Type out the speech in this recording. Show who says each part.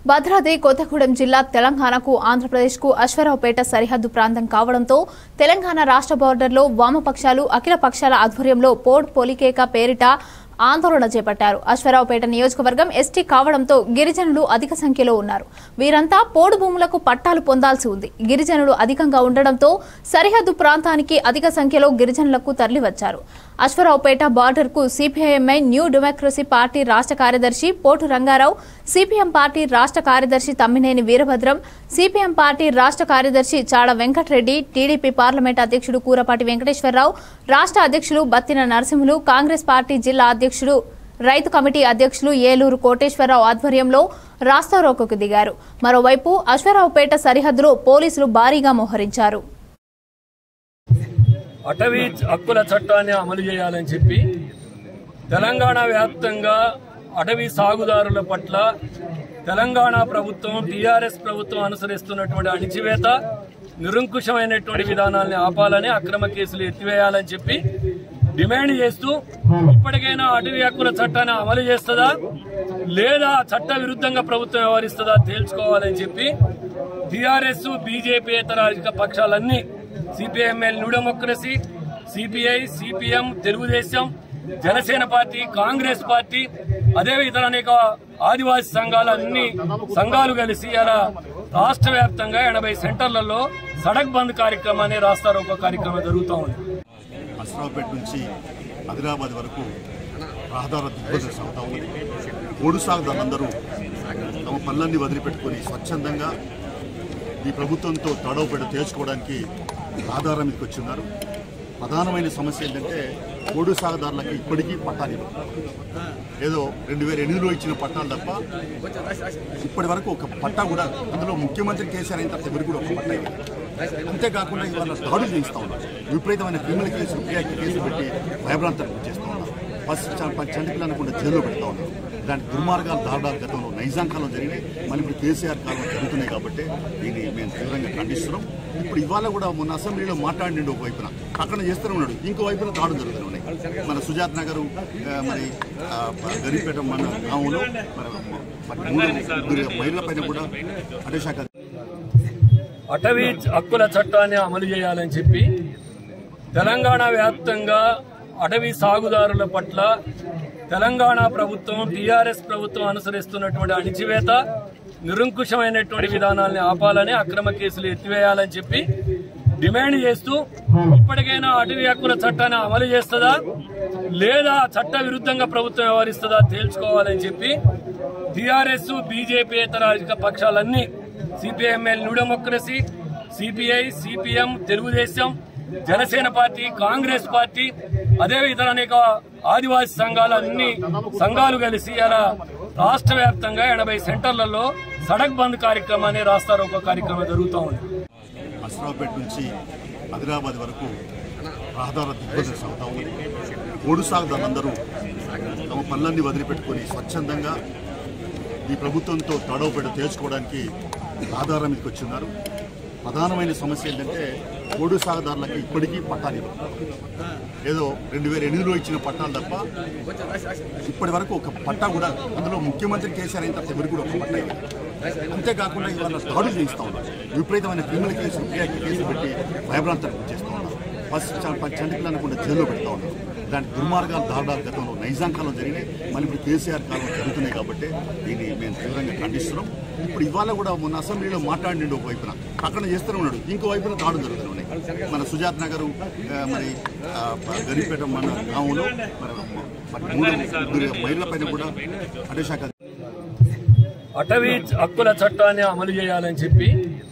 Speaker 1: భద్రాద్రి కొత్తగూడెం జిల్లా తెలంగాణకు ఆంధ్రప్రదేశ్కు అశ్వరావుపేట సరిహద్దు ప్రాంతం కావడంతో తెలంగాణ రాష్ట్ర బోర్డర్లో వామపక్షాలు అఖిల పక్షాల ఆధ్వర్యంలో పోడ్ పొలికేక పేరిట ఆందోళన చేపట్టారు అశ్వరావుపేట నియోజకవర్గం ఎస్టీ కావడంతో గిరిజనులు అధిక సంఖ్యలో ఉన్నారు వీరంతా పోడు భూములకు పట్టాలు పొందాల్సి ఉంది గిరిజనులు అధికంగా ఉండడంతో సరిహద్దు ప్రాంతానికి అధిక సంఖ్యలో గిరిజనులకు తరలివచ్చారు అశ్వరావుపేట బార్డర్ కు సిపిఐఎంఐ న్యూ డెమోక్రసీ పార్టీ రాష్ట్ర కార్యదర్శి పోటు రంగారావు సిపిఎం పార్టీ రాష్ట్ర కార్యదర్శి తమ్మినేని వీరభద్రం సిపిఎం పార్టీ రాష్ట్ర కార్యదర్శి చాడ వెంకటరెడ్డి టీడీపీ పార్లమెంట్ అధ్యక్షుడు కూరపాటి వెంకటేశ్వరరావు రాష్ట్ర అధ్యక్షులు బత్తిన నరసింహులు కాంగ్రెస్ పార్టీ జిల్లా అధ్యక్షుడు రైతు కమిటీ అధ్యక్షులు ఏలూరు కోటేశ్వరరావు ఆధ్వర్యంలో రాస్తారోకోకు దిగారు మరోవైపు అశ్వరావుపేట సరిహద్దులో పోలీసులు భారీగా మోహరించారు
Speaker 2: అటవీ హక్కుల చట్టాన్ని అమలు చేయాలని చెప్పి తెలంగాణ వ్యాప్తంగా అటవీ సాగుదారుల పట్ల తెలంగాణ ప్రభుత్వం టీఆర్ఎస్ ప్రభుత్వం అనుసరిస్తున్నటువంటి అణిచివేత నిరంకుశమైనటువంటి విధానాల్ని ఆపాలని అక్రమ కేసులు ఎత్తివేయాలని చెప్పి డిమాండ్ చేస్తూ ఇప్పటికైనా అటవీ హక్కుల చట్టాన్ని అమలు చేస్తుందా లేదా చట్ట విరుద్ధంగా ప్రభుత్వం వ్యవహరిస్తుందా తేల్చుకోవాలని చెప్పి టీఆర్ఎస్ బీజేపీ ఇతర రాజకీయ పక్షాలన్నీ CPI ML new democracy CPI CPM Telugu Desam Janasena party Congress party అదే ఇతర అనేక ఆదివాసీ సంఘాలు అన్ని సంఘాలు కలిసి అలా రాష్ట్ర వ్యాప్తంగా ఎనభై సెంటర్లలో సడక్ బంద్ కార్యక్రమాన్ని రాస్తారు ఒక కార్యక్రమం జరుగుతూ ఉంది
Speaker 3: అశ్రావుపేట నుంచి ఆదిలాబాద్ వరకు రహదారుల దిగ్బంధం సాగుతూ ఉన్నది ఓడు సాగుదారులందరూ తమ పనులన్నీ వదిలిపెట్టుకొని స్వచ్ఛందంగా ఈ ప్రభుత్వంతో తడవపేట తేల్చుకోవడానికి ఆధారం మీదకి వచ్చి ఉన్నారు ప్రధానమైన సమస్య ఏంటంటే ఓడు సాగుదారులకు ఇప్పటికీ పట్టాలు ఇవ్వరు. ఏదో రెండు వేల ఎనిమిదిలో ఇచ్చిన పట్టాలు తప్ప ఇప్పటి వరకు ఒక పట్టా కూడా అందులో ముఖ్యమంత్రి కేసీఆర్ అయిన తర్వాత ఎవరు కూడా ఒక పట్టా ఇవ్వలేదు. అంతేకాకుండా ఇవాళ దాడులు చేయిస్తా ఉన్నారు విపరీతమైన క్రిమినల్ కేసులు పిఆర్టీ కేసులు పెట్టి భయభ్రాంతానికి చేస్తూ ఉన్నారు ఫస్ట్ చంటి అనకుండా జైల్లో పెడతా ఉన్నారు ఇలాంటి దుర్మార్గాలు దారుణాలు గతంలో నైజాం కాలం జరిగినాయి మళ్ళీ ఇప్పుడు కేసీఆర్ కాలం జరుగుతున్నాయి కాబట్టి దీన్ని మేము తీవ్రంగా ఖండిస్తున్నాం ఇప్పుడు ఇవాళ కూడా మొన్న అసెంబ్లీలో మాట్లాడిండు ఒక వైపున అక్కడ చేస్తూనే ఉన్నాడు ఇంకో వైపున దాడులు జరుగుతున్నాయి మన సుజాత్ నగర్ ఆ, మరి ఆ, గరీపేట మన గ్రామంలో మరి మరి మూడు ముగ్గురు మహిళల పైన కూడా అటవీ శాఖ
Speaker 2: అటవీ హక్కుల చట్టాన్ని అమలు చేయాలని చెప్పి తెలంగాణ వ్యాప్తంగా అటవీ సాగుదారుల పట్ల తెలంగాణ ప్రభుత్వం టీఆర్ఎస్ ప్రభుత్వం అనుసరిస్తున్నటువంటి అణిచివేత నిరంకుశమైనటువంటి విధానాల్ని ఆపాలని అక్రమ కేసులు ఎత్తివేయాలని చెప్పి డిమాండ్ చేస్తూ ఇప్పటికైనా అటవీ హక్కుల చట్టాన్ని అమలు చేస్తుందా లేదా చట్ట విరుద్ధంగా ప్రభుత్వం వ్యవహరిస్తుందా తేల్చుకోవాలని చెప్పి టీఆర్ఎస్ బీజేపీ ఇతర రాజకీయ పక్షాలన్నీ CPI ML new democracy CPI CPM Telugu Desam Janasena party Congress party అదే ఇతర అనేక ఆదివాసీ సంఘాలు అన్ని సంఘాలు కలిసి అలా రాష్ట్ర వ్యాప్తంగా ఎనభై సెంటర్లలో సడక్ బంద్ కార్యక్రమాన్ని రాస్తారు ఒక కార్యక్రమం జరుగుతూ ఉంది
Speaker 3: అశ్రావుపేట నుంచి ఆదిలాబాద్ వరకు రహదారుల దిగ్బంధం సాగుతూ ఉన్నది ఓడు సాగుదారులందరూ తమ పనులన్నీ వదిలిపెట్టుకొని స్వచ్ఛందంగా ఈ ప్రభుత్వంతో తడవపేట తేల్చుకోవడానికి ఆధారం మీదకి వచ్చి ఉన్నారు ప్రధానమైన సమస్య ఏంటంటే ఓడు సాగుదారులకు ఇప్పటికీ పట్టాలు ఇవ్వరు. ఏదో రెండు వేల ఎనిమిదిలో ఇచ్చిన పట్టాలు తప్ప ఇప్పటి వరకు ఒక పట్టా కూడా అందులో ముఖ్యమంత్రి కేసీఆర్ అయిన తర్వాత ఎవరు కూడా ఒక పట్టా ఇవ్వలేదు. అంతేకాకుండా ఇవాళ దాడులు చేయిస్తా ఉన్నారు విపరీతమైన క్రిమినల్ కేసులు పిఆర్టీ కేసులు పెట్టి భయభ్రాంతానికి చేస్తూ ఉన్నారు ఫస్ట్ చంటి అనకుండా జైల్లో పెడతా ఉన్నారు ఇలాంటి దుర్మార్గాలు దారుణాలు గతంలో నైజాం కాలం జరిగినాయి మళ్ళీ ఇప్పుడు కేసీఆర్ కాలం జరుగుతున్నాయి కాబట్టి దీన్ని మేము తీవ్రంగా ఖండిస్తున్నాం ఇప్పుడు ఇవాళ కూడా మొన్న అసెంబ్లీలో మాట్లాడిండు ఒక వైపున అక్కడ చేస్తూనే ఉన్నాడు ఇంకో వైపున దాడులు జరుగుతున్నాయి మన సుజాత్ నగర్ ఆ, మరి ఆ, గరీపేట మన గ్రామంలో మరి మరి మూడు ముగ్గురు మహిళల పైన కూడా అటవీ శాఖ
Speaker 2: అటవీ హక్కుల చట్టాన్ని అమలు చేయాలని చెప్పి